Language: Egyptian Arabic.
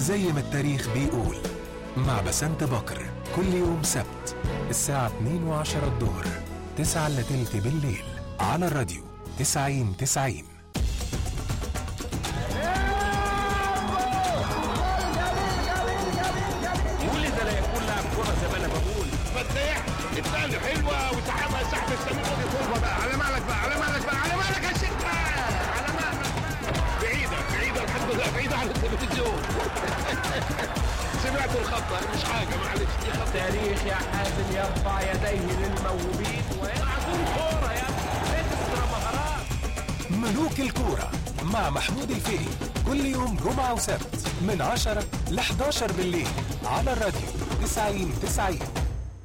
زي ما التاريخ بيقول مع بسنت بكر كل يوم سبت الساعة 2 وعشرة الظهر 9 إلا تلت بالليل على الراديو 90 90 ولد لا يكون لاعب كرة زي ما انا بقول فتاح الثاني حلوه وسحبها سحب السمير ودي طولها بقى على مالك بقى على مالك بقى على مالك يا شيخ بقى، على مالك بقى. بعيده بعيده الحمد لله بعيده عن التلفزيون سمعت الخطه مش حاجه معلش دي خطه التاريخ يا حازم يرفع يديه للموهوبين ويلعبون كورة يا ابني اكسترا مهارات ملوك الكورة مع محمود الفقي كل يوم جمعة وسبت من 10 ل 11 بالليل على الراديو 90 90